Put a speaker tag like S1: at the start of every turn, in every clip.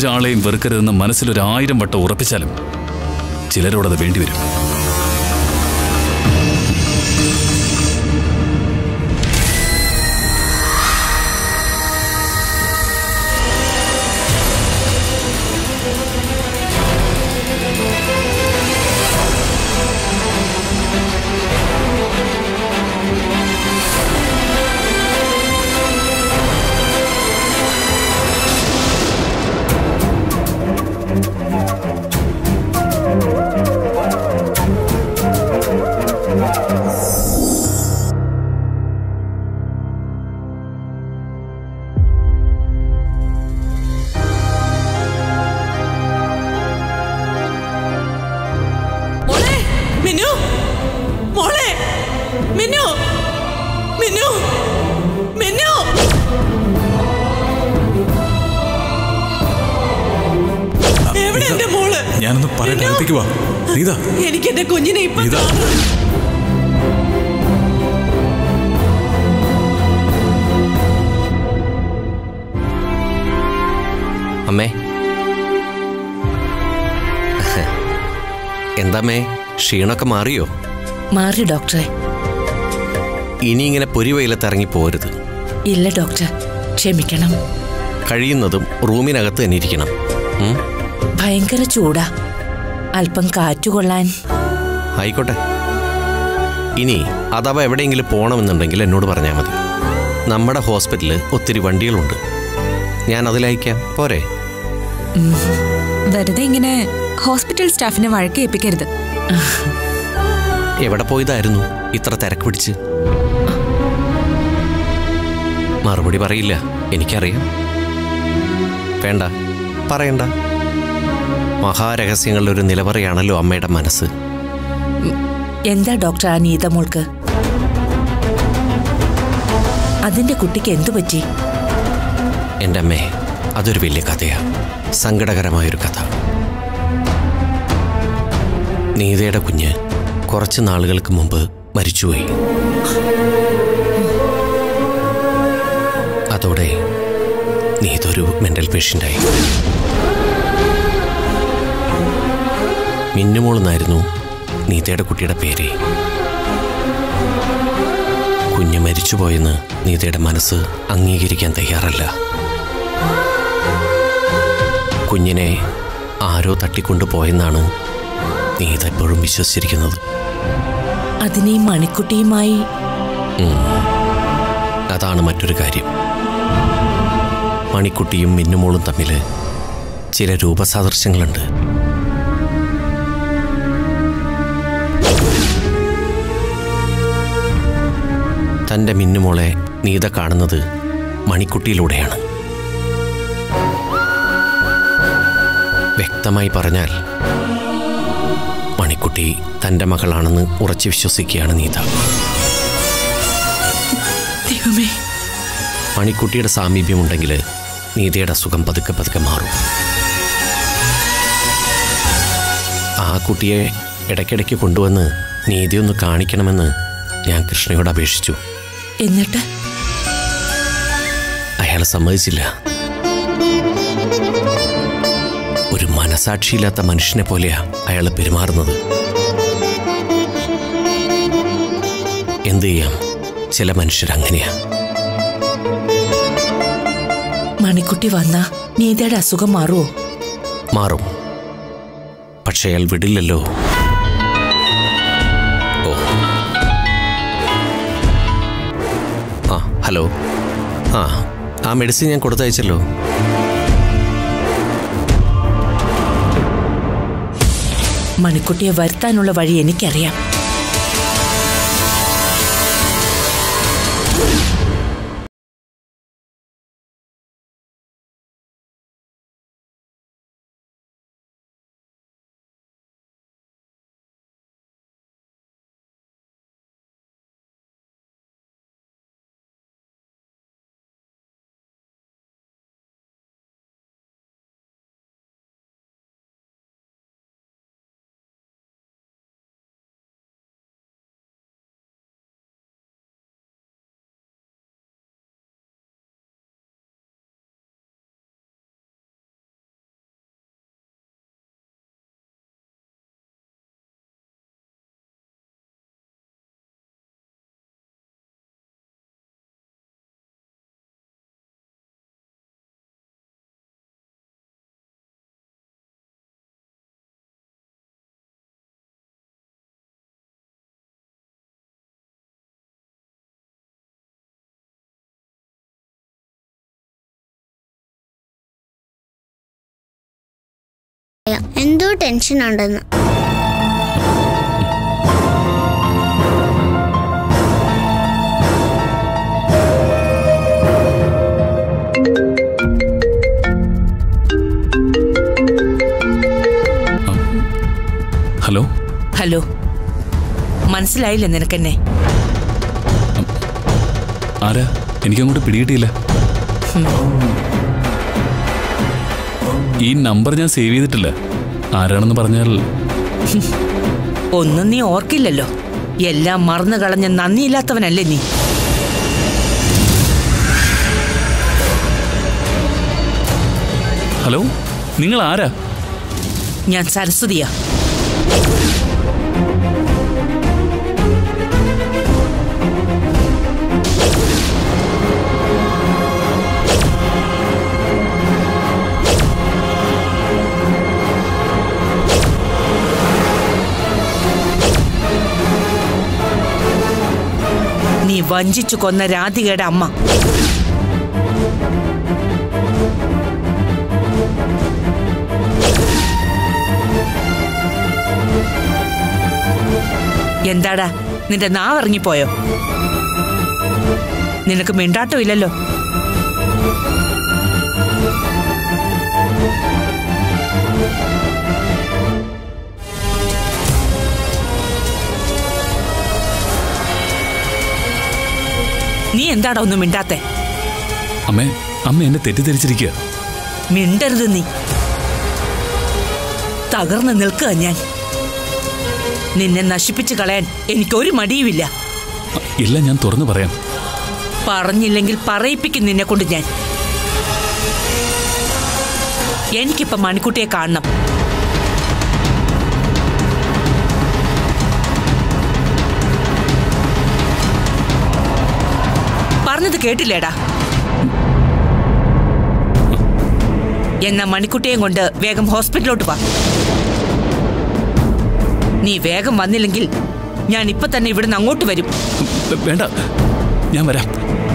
S1: ഒരാളെയും വെറുക്കരുതെന്ന് മനസ്സിലൊരായിരം വട്ടം ഉറപ്പിച്ചാലും ചിലരോടത് വേണ്ടിവരും
S2: മോളെ മിന്നു മോളെ മിന്നു മിന്നു മിന്നു എവിടെ എന്റെ മോള്
S3: ഞാനൊന്ന് പറയട്ടെ
S2: മിന്നു!
S3: അടുത്തേക്ക് വാ നീത
S2: എനിക്ക് എന്റെ കുഞ്ഞിനെ ഇപ്പൊ
S3: ഇതാ.
S2: കാണണം.
S4: അമ്മേ എന്താമ്മേ ക്ഷീണമൊക്കെ മാറിയോ
S5: മാറി ഡോക്ടറെ
S4: ഇനി ഇങ്ങനെ പൊരിവെയിലത്ത് ഇറങ്ങി പോരുത്
S5: ഇല്ല ഡോക്ടർ ക്ഷമിക്കണം
S4: കഴിയുന്നതും റൂമിനകത്ത് തന്നെ ഇരിക്കണം ഉം?
S5: ഭയങ്കര ചൂടാ അല്പം കാറ്റുകൊള്ളാൻ
S4: ആയിക്കോട്ടെ ഇനി അഥവാ എവിടെയെങ്കിലും പോകണമെന്നുണ്ടെങ്കിൽ എന്നോട് പറഞ്ഞാൽ മതി നമ്മുടെ ഹോസ്പിറ്റലിൽ ഒത്തിരി വണ്ടികളുണ്ട് ഞാൻ അതിലയക്കാം പോരെ
S6: വെറുതെ ഇങ്ങനെ ഹോസ്പിറ്റൽ സ്റ്റാഫിനെ വഴക്ക് ഏൽപ്പിക്കരുത്
S4: എവിടെ പോയതായിരുന്നു ഇത്ര തിരക്ക് പിടിച്ച് മറുപടി പറയില്ല എനിക്കറിയാം വേണ്ട പറയണ്ട മഹാരഹസ്യങ്ങളുടെ ഒരു നിലവറയാണല്ലോ അമ്മയുടെ മനസ്സ്
S5: എന്താ ഡോക്ടർ ആ നീത മോൾക്ക് അതിന്റെ കുട്ടിക്ക് എന്തു പറ്റി
S4: എൻ്റെ അമ്മേ അതൊരു വലിയ കഥയാ സങ്കടകരമായൊരു കഥ നീതയുടെ കുഞ്ഞ് കുറച്ച് നാളുകൾക്ക് മുമ്പ് മരിച്ചുപോയി അതോടെ നീതൊരു മെന്റൽ പേഷ്യൻ്റായി മിന്നുമോളെന്നായിരുന്നു നീതയുടെ കുട്ടിയുടെ പേര് കുഞ്ഞ് മരിച്ചുപോയെന്ന് നീതയുടെ മനസ്സ് അംഗീകരിക്കാൻ തയ്യാറല്ല കുഞ്ഞിനെ ആരോ തട്ടിക്കൊണ്ടുപോയെന്നാണ് നീത എപ്പോഴും വിശ്വസിച്ചിരിക്കുന്നത്
S5: അതിനെ മണിക്കുട്ടിയുമായി
S4: അതാണ് മറ്റൊരു കാര്യം മണിക്കുട്ടിയും മിന്നുമോളും തമ്മിൽ ചില രൂപസാദൃശ്യങ്ങളുണ്ട് തൻ്റെ മിന്നുമോളെ നീത കാണുന്നത് മണിക്കുട്ടിയിലൂടെയാണ് വ്യക്തമായി പറഞ്ഞാൽ മണിക്കുട്ടി തൻ്റെ മകളാണെന്ന് ഉറച്ചു വിശ്വസിക്കുകയാണ് നീത
S2: ദൈവമേ
S4: മണിക്കുട്ടിയുടെ സാമീപ്യമുണ്ടെങ്കിൽ നീതയുടെ അസുഖം പതുക്കെ പതുക്കെ മാറും ആ കുട്ടിയെ ഇടയ്ക്കിടയ്ക്ക് കൊണ്ടുവന്ന് നീതിയൊന്ന് കാണിക്കണമെന്ന് ഞാൻ കൃഷ്ണയോട് അപേക്ഷിച്ചു
S5: എന്നിട്ട്
S4: അയാൾ സമ്മതിച്ചില്ല ഒരു മനസാക്ഷിയില്ലാത്ത മനുഷ്യനെ പോലെയാ അയാൾ പെരുമാറുന്നത് എന്ത് ചെയ്യാം ചില മനുഷ്യരങ്ങനെയാ
S5: മണിക്കുട്ടി വന്ന നീതയുടെ അസുഖം മാറുമോ
S4: മാറും പക്ഷെ അയാൾ വിടില്ലല്ലോ ഓ ആ ഹലോ ആ ആ മെഡിസിൻ ഞാൻ കൊടുത്തയച്ചല്ലോ
S5: മണിക്കുട്ടിയെ വരുത്താനുള്ള വഴി എനിക്കറിയാം
S3: ടെൻഷൻ ഉണ്ടെന്ന്
S1: ഹലോ
S5: ഹലോ മനസ്സിലായില്ലേ നിനക്കെന്നെ
S1: ആരാ എനിക്കങ്ങോട്ട് പിടികിട്ടിയില്ല ഈ നമ്പർ ഞാൻ സേവ് ചെയ്തിട്ടില്ല ആരാണെന്ന് പറഞ്ഞാൽ
S5: ഒന്നും നീ ഓർക്കില്ലല്ലോ എല്ലാം മറന്നു കളഞ്ഞ നന്ദിയില്ലാത്തവനല്ലേ നീ
S1: ഹലോ നിങ്ങൾ ആരാ
S5: ഞാൻ സരസ്വതിയാ നീ വഞ്ചിച്ചു കൊന്ന രാധികയുടെ അമ്മ എന്താടാ നിന്റെ നാവിറങ്ങിപ്പോയോ നിനക്ക് മിണ്ടാട്ടമില്ലല്ലോ നീ എന്താടാ ഒന്നും മിണ്ടാത്തെ
S1: അമ്മേ അമ്മ എന്നെ തെറ്റിദ്ധരിച്ചിരിക്കുക
S5: മിണ്ടരുത് നീ തകർന്ന് നിൽക്കുക ഞാൻ നിന്നെ നശിപ്പിച്ചു കളയാൻ എനിക്കൊരു മടിയുമില്ല
S1: ഇല്ല ഞാൻ തുറന്നു പറയാം
S5: പറഞ്ഞില്ലെങ്കിൽ പറയിപ്പിക്കും നിന്നെ കൊണ്ട് ഞാൻ എനിക്കിപ്പോ മണിക്കുട്ടിയെ കാണണം പറഞ്ഞത് കേട്ടില്ലേടാ എന്നാ മണിക്കുട്ടിയെയും കൊണ്ട് വേഗം ഹോസ്പിറ്റലിലോട്ട് വാ നീ വേഗം വന്നില്ലെങ്കിൽ ഞാൻ ഇപ്പൊ തന്നെ ഇവിടുന്ന് അങ്ങോട്ട് വരും
S1: വേ- വേണ്ട ഞാൻ വരാം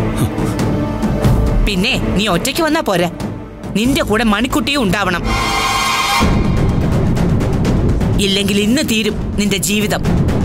S5: പിന്നെ നീ ഒറ്റയ്ക്ക് വന്നാ പോരാ നിന്റെ കൂടെ മണിക്കുട്ടിയും ഉണ്ടാവണം ഇല്ലെങ്കിൽ ഇന്ന് തീരും നിന്റെ ജീവിതം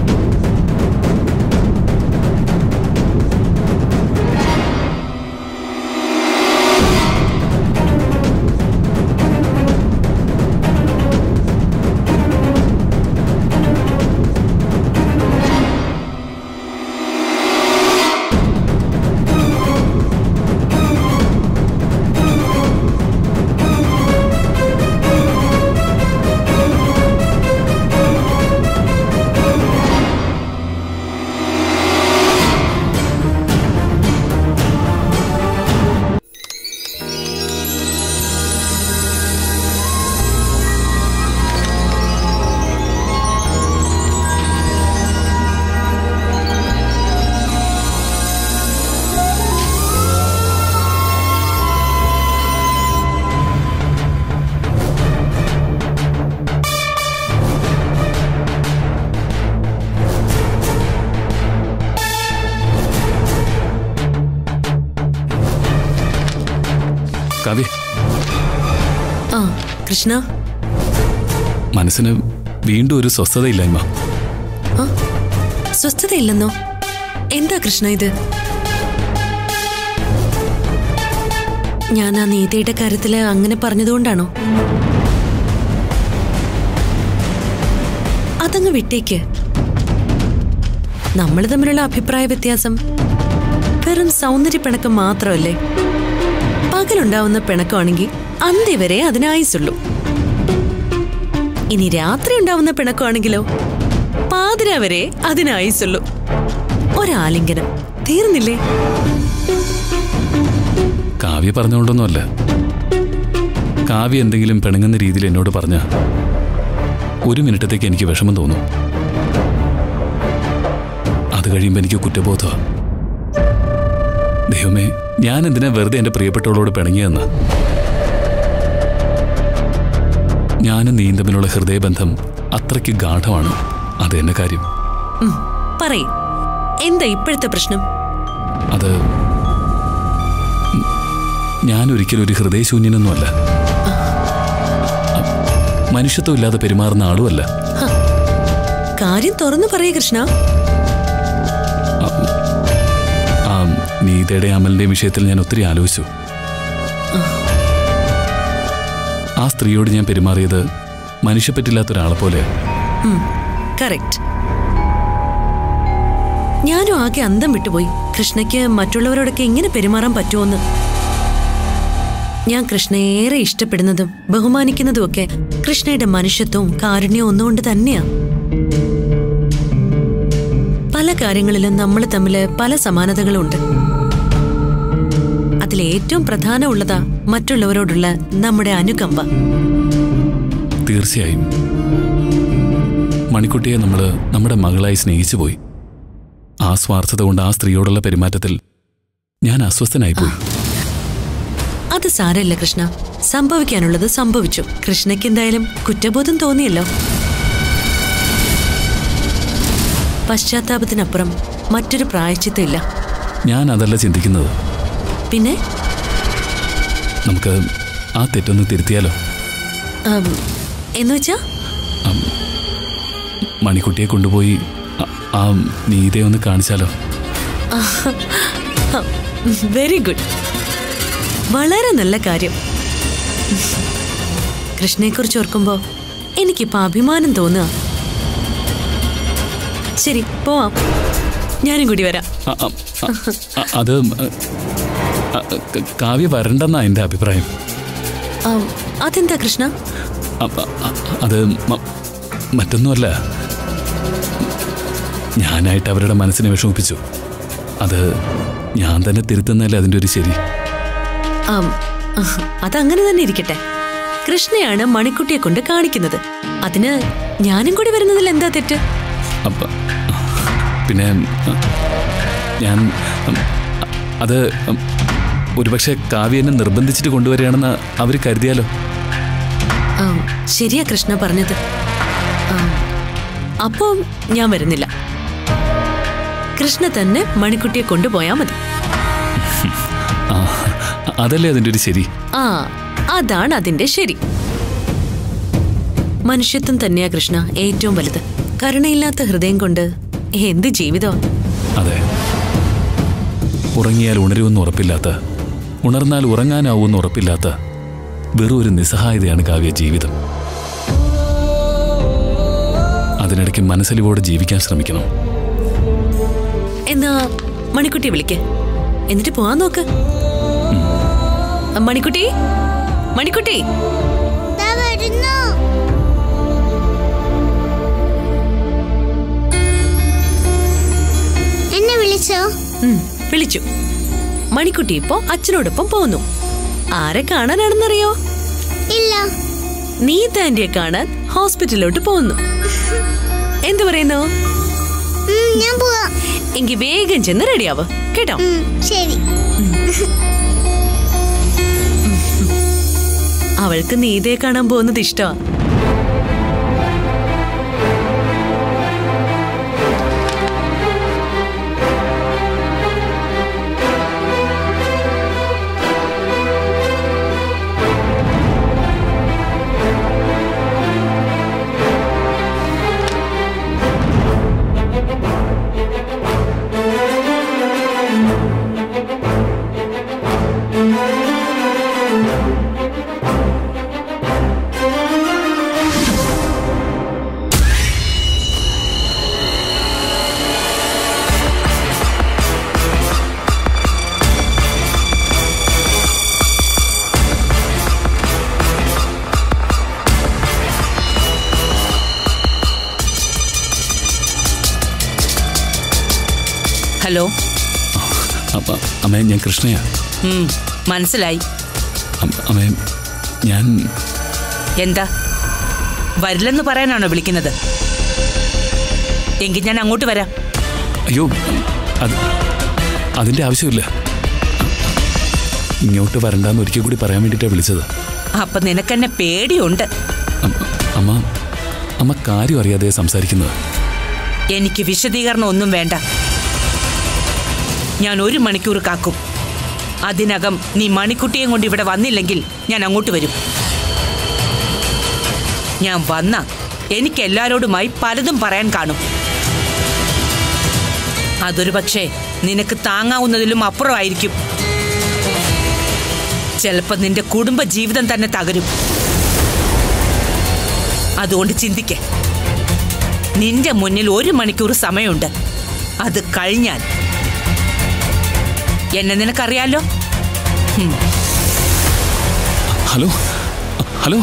S1: കാവ്യ
S7: ആ കൃഷ്ണ
S1: മനസ്സിന് വീണ്ടും ഒരു സ്വസ്ഥതയില്ലായ്മ
S7: സ്വസ്ഥതയില്ലെന്നോ എന്താ കൃഷ്ണ ഇത് ഞാൻ ആ നീതയുടെ കാര്യത്തില് അങ്ങനെ പറഞ്ഞതുകൊണ്ടാണോ അതങ്ങ് വിട്ടേക്ക് നമ്മൾ തമ്മിലുള്ള അഭിപ്രായ വ്യത്യാസം വെറും സൗന്ദര്യ പിണക്കം മാത്രമല്ലേ പകലുണ്ടാവുന്ന പിണക്കമാണെങ്കിൽ അന്തി വരെ അതിനായുസുള്ളൂ ഇനി രാത്രി ഉണ്ടാവുന്ന പിണക്കമാണെങ്കിലോ പാതിര വരെ അതിനായുസുള്ളൂ ഒരാലിംഗനം തീർന്നില്ലേ
S1: കാവ്യ പറഞ്ഞുകൊണ്ടൊന്നുമല്ല കാവ്യ എന്തെങ്കിലും പിണങ്ങുന്ന രീതിയിൽ എന്നോട് പറഞ്ഞ ഒരു മിനിറ്റത്തേക്ക് എനിക്ക് വിഷമം തോന്നും അത് കഴിയുമ്പോൾ എനിക്ക് കുറ്റബോധമാണ് ദൈവമേ ഞാൻ എന്തിനാ വെറുതെ എൻ്റെ പ്രിയപ്പെട്ടവളോട് പിണങ്ങിയെന്ന് ഞാനും നീയും തമ്മിലുള്ള ഹൃദയബന്ധം അത്രയ്ക്ക് ഗാഠമാണ് അത് എന്നെ കാര്യം
S7: ഉം, പറയ് എന്താ ഇപ്പോഴത്തെ പ്രശ്നം
S1: അത് ഞാൻ ഒരിക്കലും ഒരു ഹൃദയശൂന്യനൊന്നുമല്ല മനുഷ്യത്വം ഇല്ലാതെ പെരുമാറുന്ന ആളുമല്ല
S7: കാര്യം തുറന്നു പറയേ കൃഷ്ണ
S1: ആ നീതയുടെ അമലിന്റെയും വിഷയത്തിൽ ഞാൻ ഒത്തിരി ആലോചിച്ചു ആ സ്ത്രീയോട് ഞാൻ പെരുമാറിയത് മനുഷ്യപ്പറ്റില്ലാത്ത ഒരാളെ പോലെ
S7: കറക്റ്റ് ഞാനും ആകെ അന്തം വിട്ടുപോയി കൃഷ്ണയ്ക്ക് മറ്റുള്ളവരോടൊക്കെ എങ്ങനെ പെരുമാറാൻ പറ്റുമോന്ന് ഞാൻ കൃഷ്ണയെ ഏറെ ഇഷ്ടപ്പെടുന്നതും ബഹുമാനിക്കുന്നതും ഒക്കെ കൃഷ്ണയുടെ മനുഷ്യത്വവും കാരുണ്യവും ഒന്നുകൊണ്ട് തന്നെയാ പല കാര്യങ്ങളിലും നമ്മൾ തമ്മിൽ പല സമാനതകളും ഉണ്ട് അതിലേറ്റവും പ്രധാനമുള്ളതാ മറ്റുള്ളവരോടുള്ള നമ്മുടെ അനുകമ്പ
S1: തീർച്ചയായും മണിക്കുട്ടിയെ നമ്മൾ നമ്മുടെ മകളായി സ്നേഹിച്ചു പോയി ആ സ്വാർത്ഥത കൊണ്ട് ആ സ്ത്രീയോടുള്ള പെരുമാറ്റത്തിൽ ഞാൻ അസ്വസ്ഥനായിപ്പോയി
S7: അത് സാരല്ല കൃഷ്ണ സംഭവിക്കാനുള്ളത് സംഭവിച്ചു കൃഷ്ണയ്ക്ക് എന്തായാലും കുറ്റബോധം തോന്നിയല്ലോ പശ്ചാത്താപത്തിനപ്പുറം മറ്റൊരു പ്രായച്ചിത്തമില്ല
S1: ഞാൻ അതല്ല ചിന്തിക്കുന്നത്
S7: പിന്നെ
S1: നമുക്ക് ആ തെറ്റൊന്ന് തിരുത്തിയാലോ
S7: ആം, എന്നുവെച്ചാ
S1: മണിക്കുട്ടിയെ കൊണ്ടുപോയി ആ- ആ നീതയെ ഒന്ന് കാണിച്ചാലോ
S7: വെരി ഗുഡ് വളരെ നല്ല കാര്യം കൃഷ്ണയെക്കുറിച്ച് ഓർക്കുമ്പോ എനിക്കിപ്പോ അഭിമാനം തോന്നുക ശരി പോവാം ഞാനും കൂടി വരാം
S1: ആ- ആ- ആ- ആ- അത് ആ, ക- കാവ്യ വരണ്ടെന്നാ എൻ്റെ അഭിപ്രായം
S7: ആം, അതെന്താ കൃഷ്ണ
S1: അ- അ- അ- അത് മ- മറ്റൊന്നുമല്ല ഞാനായിട്ട് അവരുടെ മനസ്സിനെ വിഷമിപ്പിച്ചു അത് ഞാൻ തന്നെ തിരുത്തുന്നതല്ലേ അതിൻ്റെ ഒരു ശരി
S7: ആം, അഹ്, അതങ്ങനെ തന്നെ ഇരിക്കട്ടെ കൃഷ്ണയാണ് മണിക്കുട്ടിയെ കൊണ്ട് കാണിക്കുന്നത് അതിന് ഞാനും കൂടി വരുന്നതിൽ എന്താ തെറ്റ്
S1: അപ്പ പിന്നെ അ, ഞാൻ ഉം, അ- അത് ഉം, ഒരുപക്ഷെ കാവ്യ എന്നെ നിർബന്ധിച്ചിട്ട് കൊണ്ടുവരികയാണെന്ന് അവർ കരുതിയാലോ
S7: ആം, ശരിയാ കൃഷ്ണ പറഞ്ഞത് ആം, അപ്പോ ഞാൻ വരുന്നില്ല കൃഷ്ണ തന്നെ മണിക്കുട്ടിയെ കൊണ്ടുപോയാ മതി
S1: ആ അതല്ലേ അതിൻ്റെ ഒരു ശരി
S7: ആ അതാണ് അതിന്റെ ശരി മനുഷ്യത്വം തന്നെയാ കൃഷ്ണ ഏറ്റവും വലുത് കരുണയില്ലാത്ത ഹൃദയം കൊണ്ട് എന്ത് ജീവിതം
S1: അതെ ഉറങ്ങിയാൽ ഉണരുമെന്ന് ഉറപ്പില്ലാത്ത ഉണർന്നാൽ ഉറങ്ങാനാവുമെന്ന് ഉറപ്പില്ലാത്ത വെറും ഒരു നിസ്സഹായതയാണ് കാവ്യ ജീവിതം അതിനിടയ്ക്ക് മനസ്സലിവോടെ ജീവിക്കാൻ ശ്രമിക്കണം
S7: എന്നാ മണിക്കുട്ടിയെ വിളിക്ക് എന്നിട്ട് പോവാൻ നോക്ക് മണിക്കുട്ടി മണിക്കുട്ടി
S3: ദാ വരുന്നു എന്നെ വിളിച്ചോ
S7: ഉം, വിളിച്ചു മണിക്കുട്ടി ഇപ്പോ അച്ഛനോടൊപ്പം പോന്നു ആരെ കാണാനാണെന്നറിയോ
S3: ഇല്ല
S7: നീ താൻഡിയെ കാണാൻ ഹോസ്പിറ്റലിലോട്ട് പോകുന്നു എന്തു പറയുന്നു
S3: ഉം, ഞാൻ പോവാം
S7: എങ്കി വേഗം ചെന്ന് റെഡിയാവ് കേട്ടോ
S3: ഉം, ശരി
S7: അവൾക്ക് നീതയെ കാണാൻ പോകുന്നത് ഇഷ്ടമാ
S5: ഹലോ
S1: അപ്പ- അമ്മേ ഞാൻ കൃഷ്ണയാ
S5: ഉം, മനസ്സിലായി
S1: അമ്മ- അമ്മേ ഞാൻ
S5: എന്താ വരില്ലെന്ന് പറയാനാണോ വിളിക്കുന്നത് എങ്കിൽ ഞാൻ അങ്ങോട്ട് വരാം
S1: അയ്യോ അത് അതിൻ്റെ ആവശ്യമില്ല ഇങ്ങോട്ട് വരണ്ടാന്ന് ഒരിക്കൽ കൂടി പറയാൻ വേണ്ടിയിട്ടാണ് വിളിച്ചത്
S5: അപ്പൊ നിനക്കെന്നെ പേടിയുണ്ട്
S1: അമ്മ- അമ്മ അമ്മ കാര്യം അറിയാതെ സംസാരിക്കുന്നത്
S5: എനിക്ക് വിശദീകരണം ഒന്നും വേണ്ട ഞാൻ ഒരു മണിക്കൂർ കാക്കും അതിനകം നീ മണിക്കുട്ടിയെ കൊണ്ട് ഇവിടെ വന്നില്ലെങ്കിൽ ഞാൻ അങ്ങോട്ട് വരും ഞാൻ വന്ന എനിക്ക് എല്ലാരോടുമായി പലതും പറയാൻ കാണും അതൊരു പക്ഷേ നിനക്ക് താങ്ങാവുന്നതിലും അപ്പുറമായിരിക്കും ചിലപ്പോ നിന്റെ കുടുംബ ജീവിതം തന്നെ തകരും അതുകൊണ്ട് ചിന്തിക്ക നിന്റെ മുന്നിൽ ഒരു മണിക്കൂർ സമയമുണ്ട് അത് കഴിഞ്ഞാൽ എന്നെ നിനക്കറിയാലോ
S1: ഹലോ ഹലോ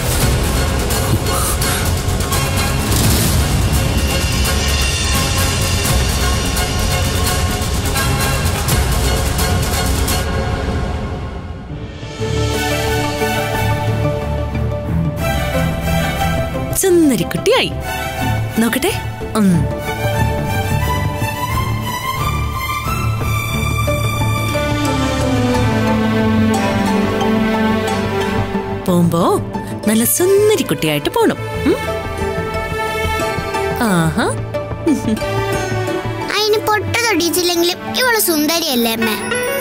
S7: സുന്ദരിക്കുട്ടിയായി നോക്കട്ടെ ഉം. പോകുമ്പോ നല്ല സുന്ദരിക്കുട്ടിയായിട്ട് പോണം ഉം? ആഹാ
S3: അതിന് പൊട്ട തൊടിയിച്ചില്ലെങ്കിലും ഇവള് സുന്ദരിയല്ലേ അമ്മ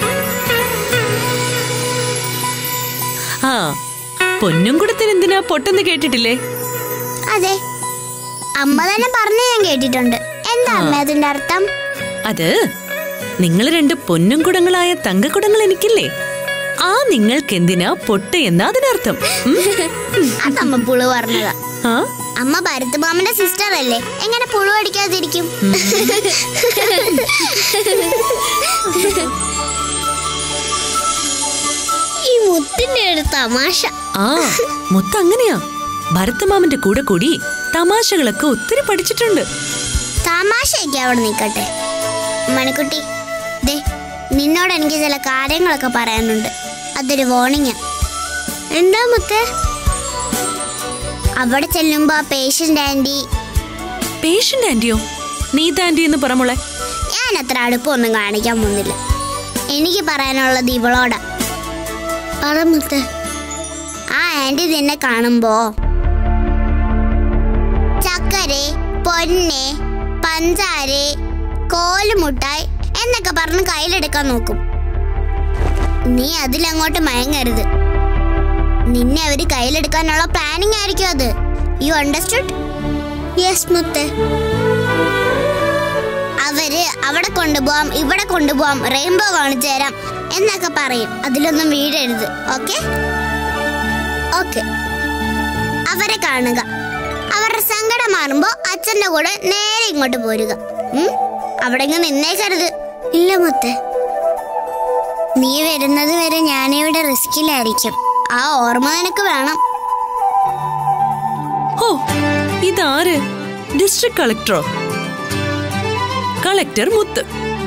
S7: ആ പൊന്നും കുടത്തിന് എന്തിനാ പൊട്ടെന്ന് കേട്ടിട്ടില്ലേ
S3: അതെ അമ്മ തന്നെ പറഞ്ഞു ഞാൻ കേട്ടിട്ടുണ്ട് എന്താ അമ്മ അതിന്റെ അർത്ഥം
S7: അത് നിങ്ങൾ രണ്ട് പൊന്നും കുടങ്ങളായ തങ്കക്കുടങ്ങൾ എനിക്കില്ലേ ആ നിങ്ങൾക്ക് എന്തിനാ പൊട്ട് എന്നാ അതിനർത്ഥം ഉം?
S3: അതമ്മ പുളു പറഞ്ഞതാ
S7: ആ
S3: അമ്മ ഭരത് മാമന്റെ സിസ്റ്റർ അല്ലേ എങ്ങനെ പുളു അടിക്കാതിരിക്കും ഈ മുത്തിന്റെ ഒരു തമാശ
S7: ആ മൊത്തം അങ്ങനെയാ ഭരതമാമന്റെ കൂടെ കൂടി തമാശകളൊക്കെ ഒത്തിരി പഠിച്ചിട്ടുണ്ട്
S3: തമാശയൊക്കെ അവിടെ നിൽക്കട്ടെ മണിക്കുട്ടി ദേ നിന്നോട് എനിക്ക് ചില കാര്യങ്ങളൊക്കെ പറയാനുണ്ട് അതൊരു വാർണിംഗ് എന്താ മുത്തേ അവിടെ ചെല്ലുമ്പോ ആ പേഷ്യന്റ് ആന്റി
S7: പേഷ്യന്റ് ആന്റിയോ നീത ആന്റി എന്ന് പറ മോളെ
S3: ഞാൻ അത്ര അടുപ്പമൊന്നും കാണിക്കാൻ പോകുന്നില്ല എനിക്ക് പറയാനുള്ളത് ഇവളോടാ പറ മുത്ത് ആ ആന്റി നിന്നെ കാണുമ്പോ ചക്കരെ പൊന്നെ പഞ്ചാരെ കോലുമുട്ടായി എന്നൊക്കെ പറഞ്ഞ് കയ്യിലെടുക്കാൻ നോക്കും നീ അതിലങ്ങോട്ട് മയങ്ങരുത് നിന്നെ അവര് കയ്യിലെടുക്കാനുള്ള പ്ലാനിങ് ആയിരിക്കും അത് യു അണ്ടർസ്റ്റുഡ് യെസ് മുത്തേ അവര് അവിടെ കൊണ്ടുപോവാം ഇവിടെ കൊണ്ടുപോവാം റെയിൻബോ കാണിച്ചു തരാം എന്നൊക്കെ പറയും അതിലൊന്നും വീഴരുത് ഓക്കെ ഓക്കെ അവരെ കാണുക അവരുടെ സങ്കടം മാറുമ്പോ അച്ഛന്റെ കൂടെ നേരെ ഇങ്ങോട്ട് പോരുക ഉം? അവിടെ ഇങ്ങ് നിന്നേക്കരുത് ഇല്ല മുത്തേ നീ വരുന്നത് വരെ ഞാനിവിടെ റിസ്കിലായിരിക്കും ആ ഓർമ്മ നിനക്ക് വേണം
S7: ഓ ഇതാര് ഡിസ്ട്രിക്ട് കളക്ടറോ കളക്ടർ മുത്ത്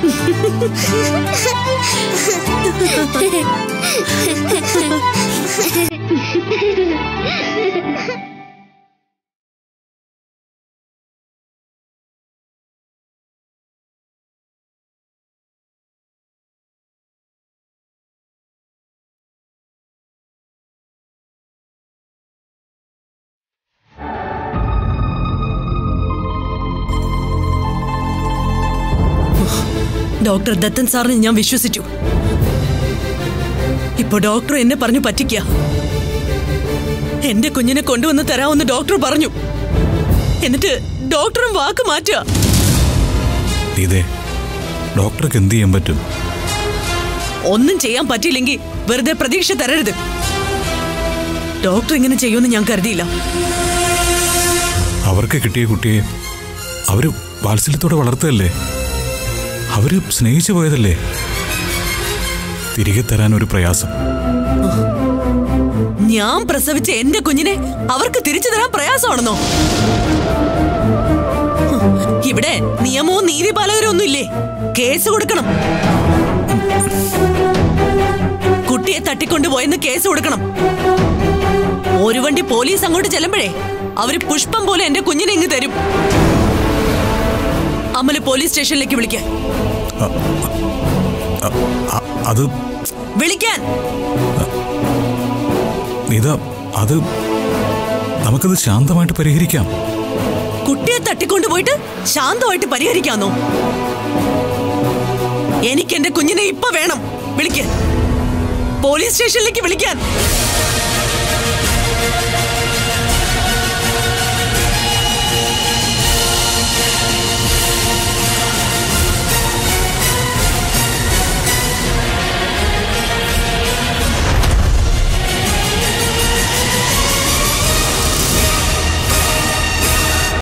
S7: ഡോക്ടർ ദത്തൻ സാറിനെ ഞാൻ വിശ്വസിച്ചു ഇപ്പൊ ഡോക്ടർ എന്നെ പറഞ്ഞു പറ്റിക്ക എന്റെ കുഞ്ഞിനെ കൊണ്ടുവന്ന് തരാമെന്ന് ഡോക്ടർ പറഞ്ഞു എന്നിട്ട് ഡോക്ടറും വാക്ക് മാറ്റുക
S8: ഇതേ ഡോക്ടർക്ക് എന്ത് ചെയ്യാൻ പറ്റും
S7: ഒന്നും ചെയ്യാൻ പറ്റിയില്ലെങ്കിൽ വെറുതെ പ്രതീക്ഷ തരരുത് ഡോക്ടർ ഇങ്ങനെ ചെയ്യുമെന്ന് ഞാൻ കരുതിയില്ല
S8: അവർക്ക് കിട്ടിയ കുട്ടിയെ അവര് വാത്സല്യത്തോടെ വളർത്തതല്ലേ അവര് സ്നേഹിച്ചു പോയതല്ലേ തിരികെ തരാൻ ഒരു പ്രയാസം
S7: ഞാൻ പ്രസവിച്ച എന്റെ കുഞ്ഞിനെ അവർക്ക് തിരിച്ചു തരാൻ പ്രയാസമാണെന്നോ ഇവിടെ നിയമവും നീതിപാലകരും ഒന്നുമില്ലേ കേസ് കൊടുക്കണം കുട്ടിയെ തട്ടിക്കൊണ്ടുപോയെന്ന് കേസ് കൊടുക്കണം ഒരു വണ്ടി പോലീസ് അങ്ങോട്ട് ചെല്ലുമ്പോഴേ അവര് പുഷ്പം പോലെ എന്റെ കുഞ്ഞിനെ ഇങ്ങ് തരും അമല് പോലീസ് സ്റ്റേഷനിലേക്ക് വിളിക്കാൻ
S8: അ- അത്
S7: വിളിക്കാൻ
S8: നീത അത് നമുക്കത് ശാന്തമായിട്ട് പരിഹരിക്കാം
S7: കുട്ടിയെ തട്ടിക്കൊണ്ടുപോയിട്ട് ശാന്തമായിട്ട് പരിഹരിക്കാന്നോ എനിക്ക് എന്റെ കുഞ്ഞിനെ ഇപ്പൊ വേണം വിളിക്കാൻ പോലീസ് സ്റ്റേഷനിലേക്ക് വിളിക്കാൻ